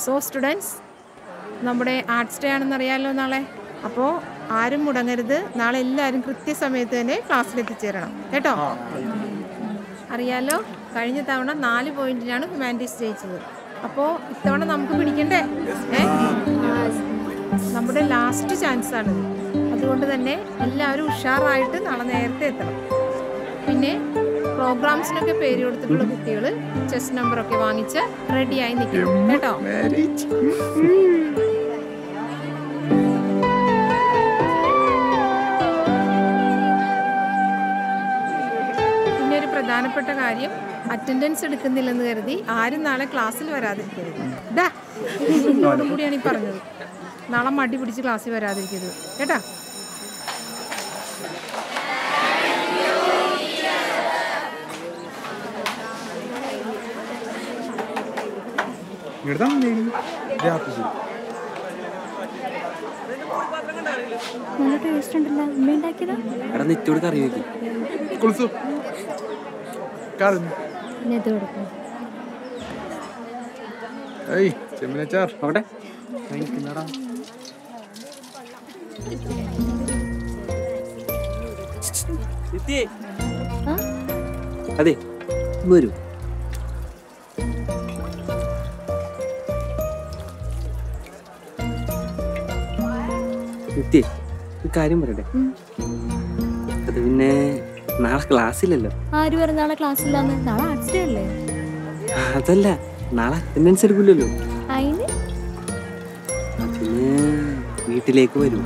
So students നമ്മുടെ arts day ആണെന്ന് അറിയാമല്ലോ നാളെ അപ്പോൾ ആരും മുടങ്ങരുത് നാളെ എല്ലാവരും കൃത്യസമയത്ത് തന്നെ ക്ലാസ്സിൽ എത്തിച്ചേരണം കേട്ടോ അറിയാലോ കഴിഞ്ഞ തവണ നാല് പോയിന്റിനാണ് ഹ്യൂമാനിറ്റീസ് ജയിച്ചത് അപ്പോൾ ഇത്തവണ നമുക്ക് പിടിക്കണ്ടേ ഏ നമ്മുടെ ലാസ്റ്റ് ചാൻസ് ആണ് അതുകൊണ്ട് തന്നെ എല്ലാവരും ഉഷാറായിട്ട് നാളെ നേരത്തെ എത്തണം പിന്നെ പ്രോഗ്രാംസിനൊക്കെ പേര് കൊടുത്തിട്ടുള്ള കുട്ടികൾ ചെസ് നമ്പറൊക്കെ വാങ്ങിച്ച് റെഡിയായി നിൽക്കണം കേട്ടോ പിന്നെ ഒരു പ്രധാനപ്പെട്ട കാര്യം അറ്റൻഡൻസ് എടുക്കുന്നില്ലെന്ന് കരുതി ആരും നാളെ ക്ലാസ്സിൽ വരാതിരിക്കരുത് ഡാ നിന്നോട് കൂടിയാണ് ഈ പറഞ്ഞത് നാളെ മടി പിടിച്ച് ക്ലാസ്സിൽ വരാതിരിക്കരുത് കേട്ടാ എടുത്താൽ മതി രാത്രി നല്ല ടേസ്റ്റ് ഉണ്ടല്ലോ അമ്മ ഉണ്ടാക്കിയതാ എടാ നെറ്റോട് കറി വെക്കും കുളിച്ചു കറന്നു പിന്നെ ഇത് കൊടുക്കും ഏയ് ചെമ്മിനച്ചാർ അവിടെ ആ അതെ വരൂ നിത്യേ ഒരു കാര്യം പറയട്ടെ ഉം. അത് പിന്നെ നാളെ ക്ലാസ്സില്ലല്ലോ ആര് പറഞ്ഞ നാളെ ക്ലാസ് ഇല്ലാന്ന് നാളെ ആർട്സ് ഡേ അല്ലേ അതല്ല നാളെ അറ്റൻഡൻസ് എടുക്കില്ലല്ലോ അതിന് അതിന് വീട്ടിലേക്ക് വരൂ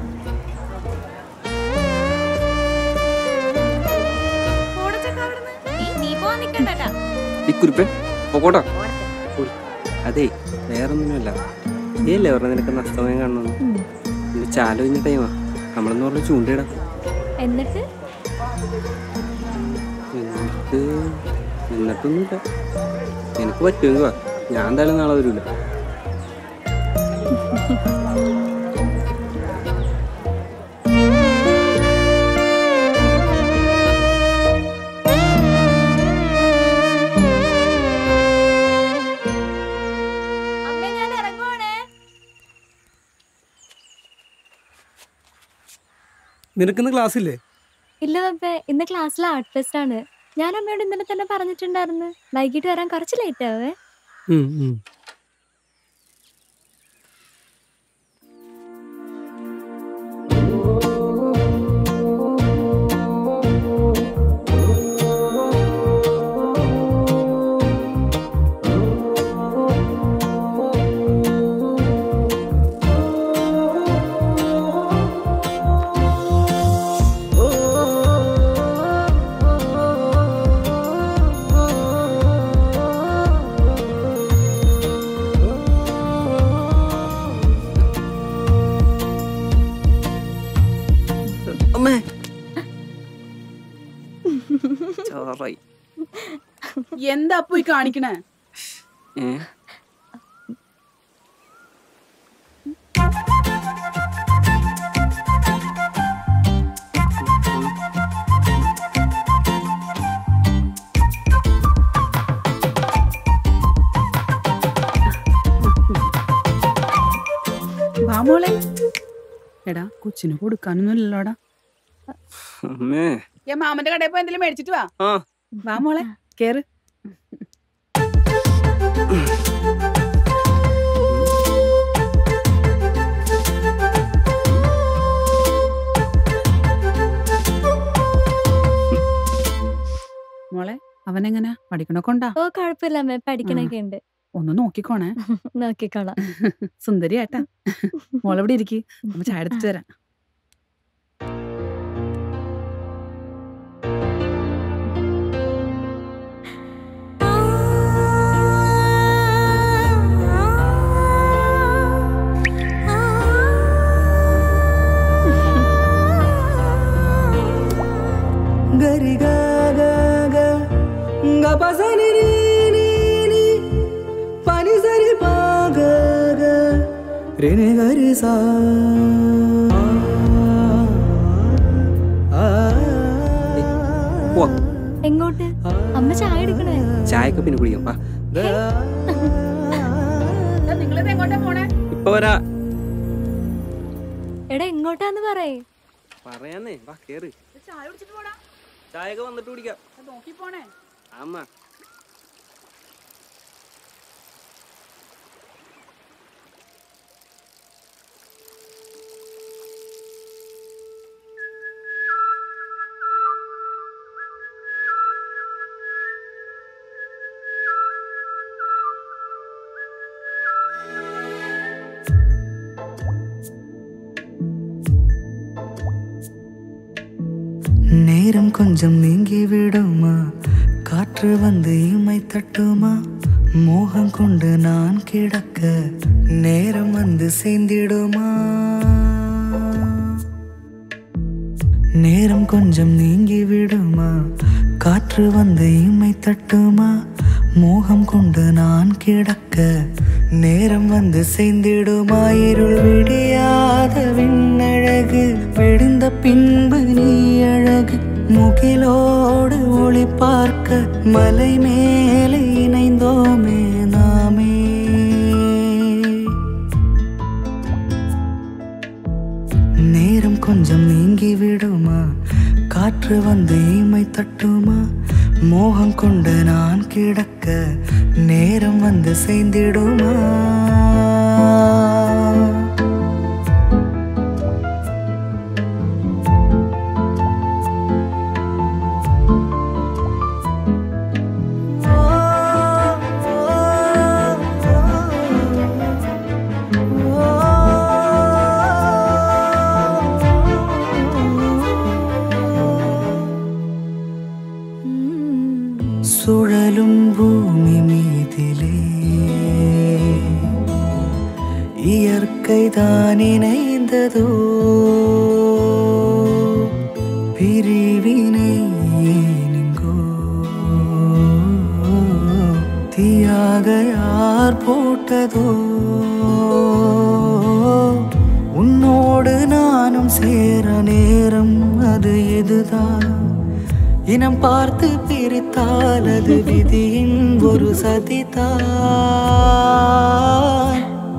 ഈ കുരിപ്പൻ പോക്കോട്ടോ ഓടി. അതെ വേറൊന്നുമില്ല ഏല്ലേ പറഞ്ഞ നിനക്ക് നഷ്ടമയം കാണണമെന്ന് ഉം. ഇന്ന് ചാലോഞ്ഞ ടൈമാ നമ്മളെന്ന് പറഞ്ഞ ചൂണ്ടയിടാം എന്നിട്ട് എന്നിട്ട് എന്നിട്ടൊന്നുമില്ല എനിക്ക് പറ്റുമെങ്കിൽ വാ ഞാൻ എന്തായാലും നാളെ വരൂല അമ്മ ഞാൻ ഇറങ്ങുവാണേ നിനക്കിന്ന് ക്ലാസ് ഇല്ലേ ഇല്ല പപ്പേ ഇന്ന് ക്ലാസ്സിൽ ആർട്ട് ഫെസ്റ്റ് ആണ് ഞാൻ അമ്മയോട് ഇന്നലെ തന്നെ പറഞ്ഞിട്ടുണ്ടായിരുന്നു വൈകിട്ട് വരാൻ കുറച്ച് ലേറ്റ് ആവേ അമ്മേ ചോറായി എന്താ പോയി കാണിക്കണേ ഏ വാ മോളെ എടാ കൊച്ചിന് കൊടുക്കാനൊന്നും ഇല്ലല്ലോടാ അമ്മേ ഞാൻ മാമന്റെ കടയിൽ പോയി എന്തെങ്കിലും മേടിച്ചിട്ട് വാ ആ വാ മോളെ കേറ് മോളെ അവനെങ്ങനെ പഠിക്കണൊക്കെ ഉണ്ടാ ഓ കുഴപ്പമില്ല അമ്മ പഠിക്കണൊക്കെ ഉണ്ട് ഒന്ന് നോക്കിക്കോണേ നോക്കിക്കോളാം സുന്ദരിയാട്ടാ മോളെവിടെ ഇരിക്കി നമ്മ ചായ എടുത്തിട്ട് തരാം గరి గా గా గా గ ప స ని ని ని ని ప ని స రి ప గ గ రి ని గ రి సా ఆ പോവാ എങ്ങോട്ട് അമ്മ ചായ എടുക്കണേ ചായക്ക് പിന്നെ കുടിക്കാം വാ നിങ്ങൾ ഇപ്പൊ വരാ എടാ എങ്ങോട്ടാന്ന് പറയേ പറയാന്നേ വാ കേറ് ചായയൊക്കെ വന്നിട്ട് കുടിക്കാം അമ്മ நேரம் கொஞ்சம் நீங்கி விடுமா காற்று வந்து இமை தட்டுமா மோகம் கொண்டு நான் கிடக்க நேரம் வந்து சேர்ந்திடுமா நேரம் கொஞ்சம் நீங்கி விடுமா காற்று வந்து இமை தட்டுமா மோகம் கொண்டு நான் கிடக்க நேரம் வந்து சேர்ந்திடுமா இருள் விடியாத விண்ணழகு விடிந்த பின்பு நீ அழகு முகிலோடு ஒளி பார்க்க மலை மேலே இணைந்தோமே நாமே நேரம் கொஞ்சம் நீங்கி விடுமா காற்று வந்து இமை தட்டுமா மோகம் கொண்டு நான் கிடக்க நேரம் வந்து சேர்ந்திடுமா சுழலும் பூமி மீதிலே இயற்கை தான் இணைந்ததோ பிரிவினை ஏனிங்கோ தீயாக யார் போட்டதோ உன்னோடு நானும் சேர நேரம் அது எதுதான் இனம் பார்த்து பிரித்தால் அது விதியின் ஒரு சதிதான்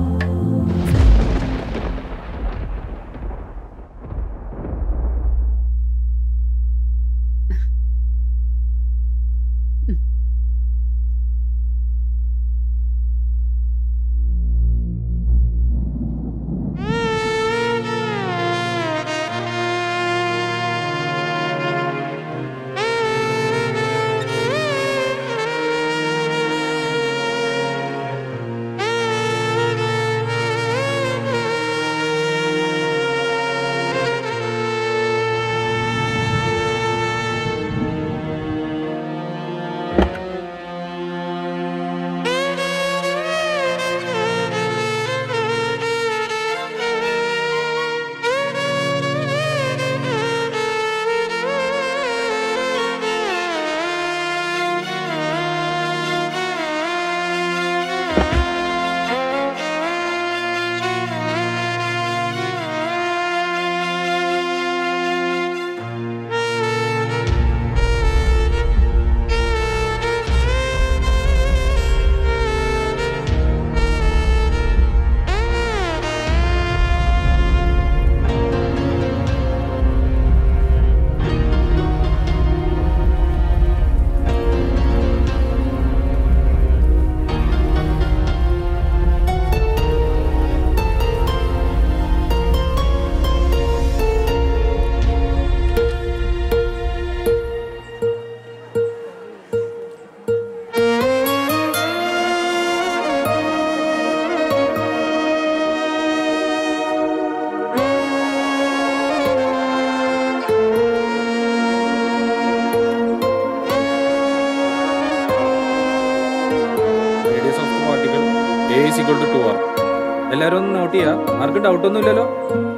radius of the particle a is equal to two R എല്ലാവരും ഒന്ന് നോട്ട് ചെയ്യുക ആർക്കും ഡൗട്ട് ഒന്നും ഇല്ലല്ലോ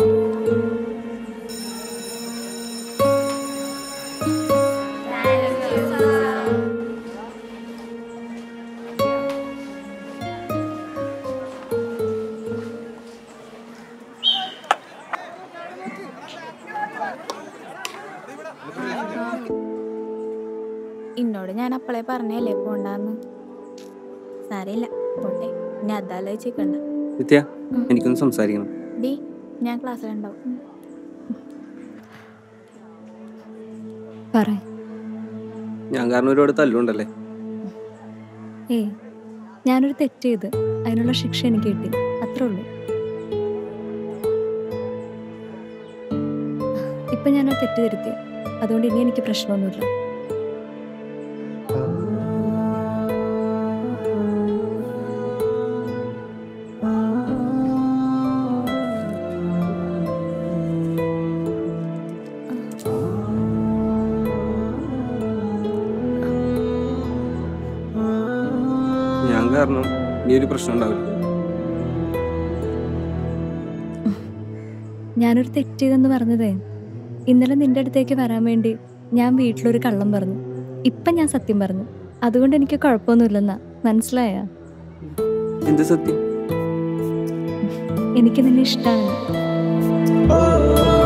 എന്നോട് ഞാൻ അപ്പളേ പറഞ്ഞല്ലേ പോണ്ടാന്ന് സാരയില്ല പോട്ടെ ഇനി അതാലോചിക്കണ്ട നിത്യ എനിക്കൊന്ന് സംസാരിക്കണം ഡി ഞാൻ ക്ലാസ്സിലുണ്ടാവും പറ ഞാൻ കാരണം ഒരുപാട് തല്ലുണ്ടല്ലേ ഏയ് ഞാനൊരു തെറ്റ് ചെയ്ത് അതിനുള്ള ശിക്ഷ എനിക്ക് കിട്ടി അത്രേ ഉള്ളൂ ഇപ്പൊ ഞാൻ ആ തെറ്റ് തിരുത്തി അതുകൊണ്ട് ഇനി എനിക്ക് പ്രശ്നമൊന്നുമില്ല ഞാൻ കാരണം ഇനി ഒരു പ്രശ്നം ഉണ്ടാവില്ല ഞാനൊരു തെറ്റ് ചെയ്തെന്ന് പറഞ്ഞതേ ഇന്നലെ നിന്റെ അടുത്തേക്ക് വരാൻ വേണ്ടി ഞാൻ വീട്ടിലൊരു കള്ളം പറഞ്ഞു ഇപ്പം ഞാൻ സത്യം പറഞ്ഞു അതുകൊണ്ട് എനിക്ക് കുഴപ്പമൊന്നുമില്ലെന്നാ മനസ്സിലായ എന്ത് സത്യം എനിക്ക് നിന്നെ ഇഷ്ടമാണ്